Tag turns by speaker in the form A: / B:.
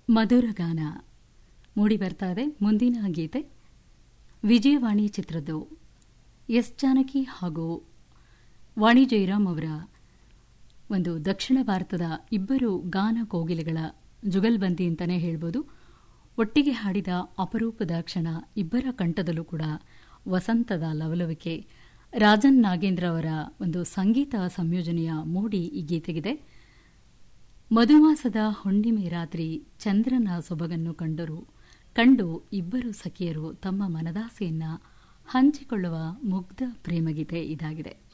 A: ಮಧುರ ಗಾನ ಮೂಡಿ ಬರ್ತಾ ಇದೆ ಮುಂದಿನ ಗೀತೆ ವಿಜಯವಾಣಿ ಚಿತ್ರದ್ದು ಎಸ್ ಜಾನಕಿ ಹಾಗೂ ವಾಣಿ ಜಯರಾಮ್ ಅವರ ಒಂದು ದಕ್ಷಿಣ ಭಾರತದ ಇಬ್ಬರು ಗಾನ ಕೋಗಿಲೆಗಳ ಜುಗಲ್ಬಂದಿ ಅಂತಲೇ ಹೇಳ್ಬೋದು ಒಟ್ಟಿಗೆ ಹಾಡಿದ ಅಪರೂಪದ ಕ್ಷಣ ಇಬ್ಬರ ಕಂಠದಲ್ಲೂ ಕೂಡ ವಸಂತದ ಲವಲವಿಕೆ ರಾಜನ್ ನಾಗೇಂದ್ರ ಅವರ ಒಂದು ಸಂಗೀತ ಸಂಯೋಜನೆಯ ಮೂಡಿ ಈ ಗೀತೆಗಿದೆ ಮಧುಮಾಸದ ಹುಣ್ಣಿಮೆ ರಾತ್ರಿ ಚಂದ್ರನ ಸೊಬಗನ್ನು ಕಂಡರು ಕಂಡು ಇಬ್ಬರು ಸಖಿಯರು ತಮ್ಮ ಮನದಾಸೆಯನ್ನ ಹಂಚಿಕೊಳ್ಳುವ ಮುಗ್ಧ ಪ್ರೇಮಗೀತೆ ಇದಾಗಿದೆ